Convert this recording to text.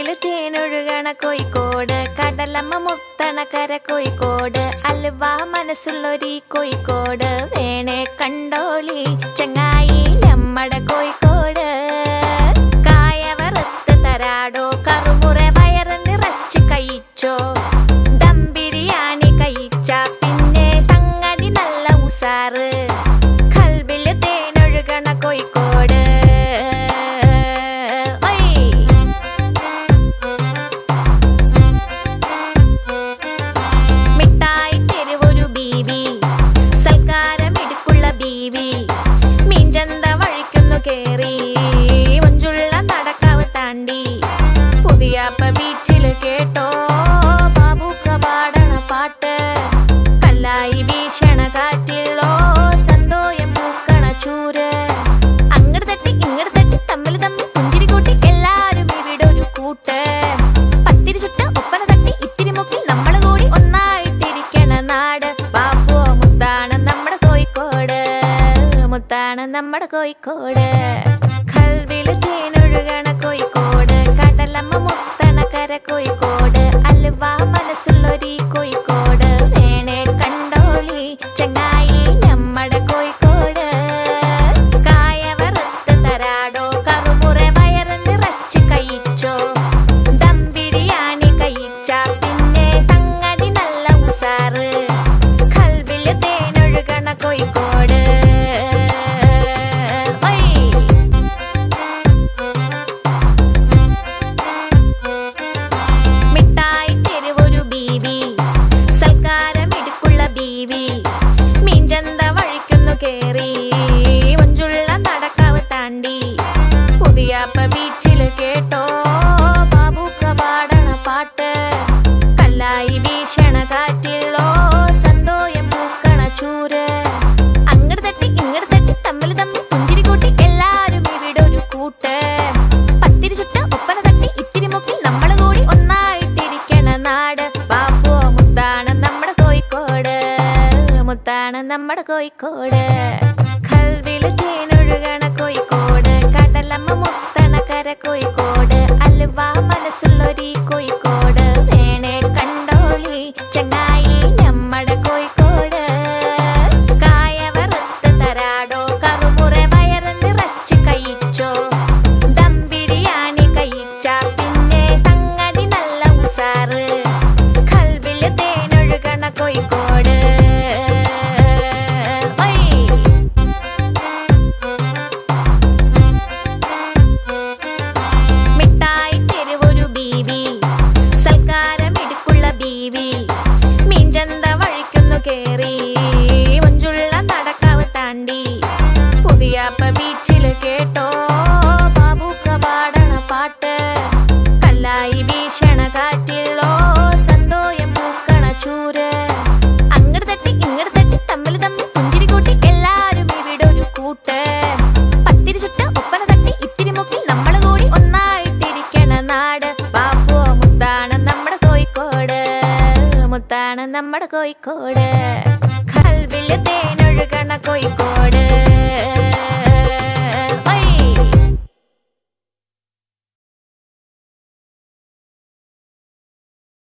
കൽവില് തേനൊഴുകണ കോഴിക്കോട് കടലമ്മ മുത്തണ കര കോഴിക്കോട് അലുവ മനസ്സുള്ളൊരീ കോഴിക്കോട് വേണേ കണ്ടോളി ചങ്ങായി നമ്മടെ കോഴിക്കോട് കായ വറുത്ത് തരാടോ കറുമുറ വയറ് നിറച്ച് കഴിച്ചോ ദം ബിരിയാണി കഴിച്ച പിന്നെ സംഗതി നല്ല ഉസാറ് കൽബില് തേനൊഴുകണ കോഴിക്കോട് ഒയ് മിഠായി തെരുവൊരു ബീവി സൽക്കാരം എടുക്കുള്ള ബീവി മീൻചന്ത വഴിക്കുന്നു കേറി മഞ്ചുള്ള നടക്കാവ് താണ്ടി പുതിയാപ്പ ബീച്ചില് കേട്ടോ ബാബുക്ക പാടണ പാട്ട് കല്ലായി വീശണ കാറ്റിലോ സന്തോയം പൂക്കണ ചൂര് അങ്ങട് തട്ടി ഇങ്ങട് തട്ടി തമ്മിൽ തമ്മിൽ പുഞ്ചിരി കൂട്ടി എല്ലാരും ഇവിടെ ഒരു കൂട്ട് പത്തിരി ചുട്ട ഒപ്പന തട്ടി ഇത്തിരി മുക്കി നമ്മള് കൂടി ഒന്നായിട്ടിരിക്കണ നാട് ബാപ്പോ മുത്താണ് നമ്മുടെ കോഴിക്കോട് മുത്താണ് നമ്മുടെ കോഴിക്കോട് കൽവില് തേനൊഴുകണ കോഴിക്കോട് കടലമ്മ മുത്തണ കര കോഴിക്കോട് അലുവ മനസ്സുള്ളൊരീ കോഴിക്കോട് വേണേ കണ്ടോളി ചങ്ങായി നമ്മടെ കോഴിക്കോട് കായ വറുത്ത് തരാടോ കറുമുറ വയറ് നിറച്ച് കഴിച്ചോ ദം ബിരിയാണി കഴിച്ച പിന്നെ സംഗതി നല്ല ഉസാറ് കൽബില് തേനൊഴുകണ കോഴിക്കോട് ഒയ് മിഠായി തെരുവൊരു ബീവി സൽക്കാരം എടുക്കുള്ള ബീവി മീൻചന്ത വഴിക്കുന്നു കേറി മഞ്ചുള്ള നടക്കാവ് താണ്ടി പുതിയാപ്പ ബീച്ചില് കേട്ടോ ബാബുക്ക പാടണ പാട്ട് കല്ലായി വീശണ കാറ്റിലോ സന്തോയം പൂക്കണ ചൂര് അങ്ങട് തട്ടി ഇങ്ങട് തട്ടി തമ്മിൽ തമ്മിൽ പുഞ്ചിരി കൂട്ടി എല്ലാരും ഇവിടെ ഒരു കൂട്ട് പത്തിരി ചുട്ട ഒപ്പന തട്ടി ഇത്തിരി മുക്കി നമ്മള് കൂടി ഒന്നായിട്ടിരിക്കണ നാട് ബാപ്പോ മുത്താണ് നമ്മുടെ കോഴിക്കോട് മുത്താണ് നമ്മുടെ കോഴിക്കോട് കൽവില് തേനൊഴുകണ കോഴിക്കോട് കടലമ്മ മുത്തണ കര കോഴിക്കോട് അലുവ മനസ്സുള്ളൊരീ കോഴിക്കോട് വേണേ കണ്ടോളി ചങ്ങായി നമ്മടെ കോഴിക്കോട് കായ വറുത്ത് തരാടോ കറുമുറ വയറ് നിറച്ച് കഴിച്ചോ ദം ബിരിയാണി കഴിച്ച പിന്നെ സംഗതി നല്ല ഉസാറ് കൽബില് തേനൊഴുകണ കോഴിക്കോട് ഒയ് മിഠായി തെരുവൊരു ബീവി സൽക്കാരം എടുക്കുള്ള ബീവി മീൻചന്ത വഴിക്കുന്നു കേറി മഞ്ചുള്ള നടക്കാവ് താണ്ടി പുതിയാപ്പ ബീച്ചില് കേട്ടോ ബാബുക്ക പാടണ പാട്ട് കല്ലായി വീശണ കാറ്റിലോ സന്തോയം പൂക്കണ ചൂര് അങ്ങട് തട്ടി ഇങ്ങട് തട്ടി തമ്മിൽ തമ്മിൽ പുഞ്ചിരി കൂട്ടി എല്ലാരും ഇവിടെ ഒരു കൂട്ട് പത്തിരി ചുട്ട ഒപ്പന തട്ടി ഇത്തിരി മുക്കി നമ്മള് കൂടി ഒന്നായിട്ടിരിക്കണ നാട് ബാപ്പോ മുത്താണ് നമ്മുടെ കോഴിക്കോട് മുത്താണ് നമ്മുടെ കോഴിക്കോട് കൽവില് തേനൊഴുകണ കോഴിക്കോട്